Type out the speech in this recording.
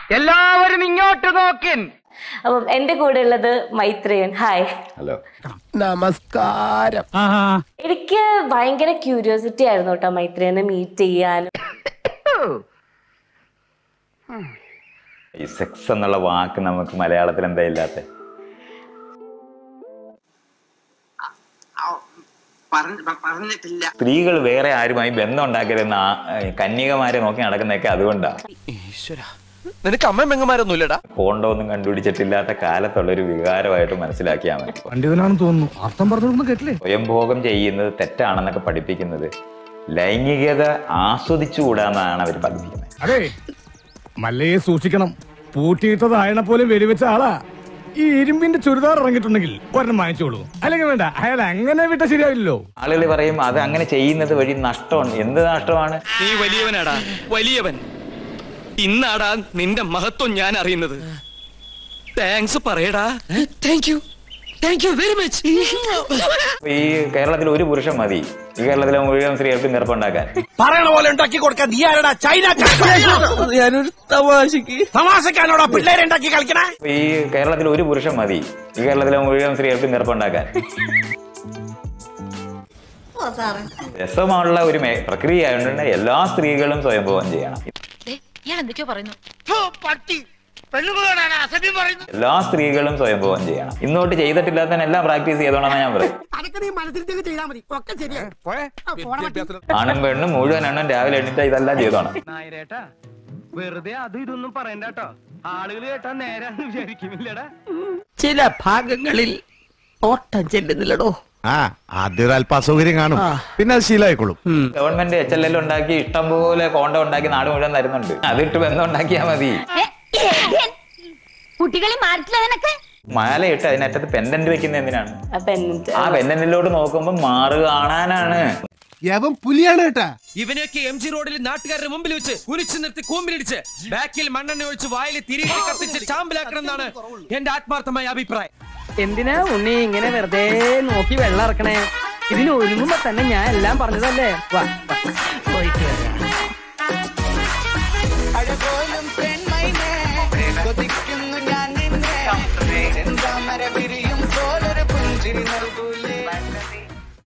എല്ലാവരും ഇങ്ങോട്ട് നോക്കിൻ അപ്പം എന്റെ കൂടെ ഉള്ളത് മൈത്രേയൻ ഹായ് ഹലോ നമസ്കാരം എനിക്ക് ഭയങ്കര ക്യൂരിയോസിറ്റി ആയിരുന്നു കേട്ടോ മൈത്രേയനെ മീറ്റ് ചെയ്യാനും ഈ സെക്സ് എന്നുള്ള വാക്ക് നമുക്ക് മലയാളത്തിൽ എന്താ ഇല്ലാത്ത പറഞ്ഞിട്ടില്ല സ്ത്രീകൾ വേറെ ആരുമായി ബന്ധം ഉണ്ടാക്കരുതെന്ന് ആ ഏ, കന്യകമാരെ നോക്കി നടക്കുന്നതൊക്കെ അതുകൊണ്ടാണ് നിനക്ക് അമ്മ പെങ്ങന്മാരൊന്നും ഇല്ലടാ കോണ്ടോ ഒന്നും കണ്ടുപിടിച്ചിട്ടില്ലാത്ത കാലത്തുള്ള ഒരു വികാരമായിട്ട് മനസ്സിലാക്കിയാൽ മതി പണ്ഡിതനാണെന്ന് തോന്നുന്നു അർത്ഥം പറഞ്ഞൊന്നും കേട്ടില്ലേ സ്വയംഭോഗം ചെയ്യുന്നത് തെറ്റാണെന്നൊക്കെ പഠിപ്പിക്കുന്നത് ലൈംഗികത ആസ്വദിച്ചുകൂടാന്നാണ് അവർ പഠിപ്പിക്കുന്നത് അതെ മല്ലയെ സൂക്ഷിക്കണം പൂട്ടിയിട്ടത് അയണ പോലും വെടിവെച്ച ആളാ ഈ ഇരുമ്പിന്റെ ചുരിദാർ ഇറങ്ങിയിട്ടുണ്ടെങ്കിൽ ഒരെണ്ണം വാങ്ങിച്ചോളൂ അല്ലെങ്കിൽ വേണ്ട അയാൾ അങ്ങനെ വിട്ട ശരിയാവില്ലല്ലോ ആളുകൾ പറയും അത് അങ്ങനെ ചെയ്യുന്നത് വഴി നഷ്ടമാണ് എന്ത് നഷ്ടമാണ് നീ വലിയവനാടാ വലിയവൻ ഇന്നാടാ നിന്റെ മഹത്വം ഞാൻ അറിയുന്നത് താങ്ക്സ് പറയടാ thank you thank you very much ഈ കേരളത്തിൽ ഒരു പുരുഷൻ മതി ഈ കേരളത്തിലെ മുഴുവൻ സ്ത്രീകൾക്ക് നിറപ്പുണ്ടാക്കാൻ പറയണ പോലെ ഉണ്ടാക്കി കൊടുക്കാൻ നീ ആരടാ ചൈന ഞാനൊരു തമാശക്ക് തമാശക്കാണോടാ പിള്ളേരെ ഉണ്ടാക്കി കളിക്കണേ ഈ കേരളത്തിൽ ഒരു പുരുഷൻ മതി ഈ കേരളത്തിലെ മുഴുവൻ സ്ത്രീകൾക്ക് നിറപ്പുണ്ടാക്കാൻ രസമുള്ള ഒരു മേ- പ്രക്രിയ ആയതുകൊണ്ട് എല്ലാ സ്ത്രീകളും സ്വയംഭവം ചെയ്യണം ഞാൻ എന്തൊക്കെയോ പറയുന്നു എല്ലാ സ്ത്രീകളും സ്വയംഭവം ചെയ്യണം ഇന്നോട്ട് ചെയ്തിട്ടില്ലാത്തതിന് എല്ലാം പ്രാക്ടീസ് ചെയ്തോണെന്ന് ഞാൻ പറയും ആണും പെണ്ണും മുഴുവൻ എണ്ണം രാവിലെ എണ്ണിട്ട് ഇതെല്ലാം ചെയ്തോണം നായരേട്ടാ വെറുതെ അതും ഇതൊന്നും പറയണ്ട കേട്ടോ ആളുകൾ കേട്ടാ നേരാന്ന് വിചാരിക്കുന്നില്ലടാ ചില ഭാഗങ്ങളിൽ ഓട്ടം ചെല്ലുന്നില്ലടോ ആ ആദ്യം ഒരു അല്പ അസൗകര്യം കാണും പിന്നെ അത് ശീലമായിക്കോളും ഗവൺമെന്റ് എച്ച് എൽ എൽ ഉണ്ടാക്കി ഇഷ്ടം പോലെ കോണ്ട ഉണ്ടാക്കി നാട് മുഴുവൻ തരുന്നുണ്ട് അതിട്ട് ബന്ധം ഉണ്ടാക്കിയാൽ മതി കുട്ടികളെ മാറിട്ടില്ല നിനക്ക് മാലയിട്ട് അതിനറ്റത്ത് പെൻഡന്റ് വെക്കുന്ന എന്തിനാണ് അപ്പൊ എന്നിട്ട് ആ പെൻഡന്റിലോട്ട് നോക്കുമ്പോ മാറ് കാണാനാണ് യവൻ പുലിയാണ് കേട്ടാ ഇവനെയൊക്കെ എം ജി റോഡിൽ നാട്ടുകാരുടെ മുമ്പിൽ വെച്ച് കുനിച്ചു നിർത്തി കൂമ്പിലിടിച്ച് ബാക്കിൽ മണ്ണെണ്ണ ഒഴിച്ച് വായിൽ തിരികെ കത്തിച്ച് ചാമ്പലാക്കണം എന്നാണ് എന്റെ ആത്മാർത്ഥമായ അഭിപ്രായം എന്തിനാ ഉണ്ണി ഇങ്ങനെ വെറുതെ നോക്കി വെള്ളം ഇറക്കണേ ഇതിന് ഒരുങ്ങുമ്പോ തന്നെ ഞാൻ എല്ലാം പറഞ്ഞതല്ലേ വാ വാ. പോയി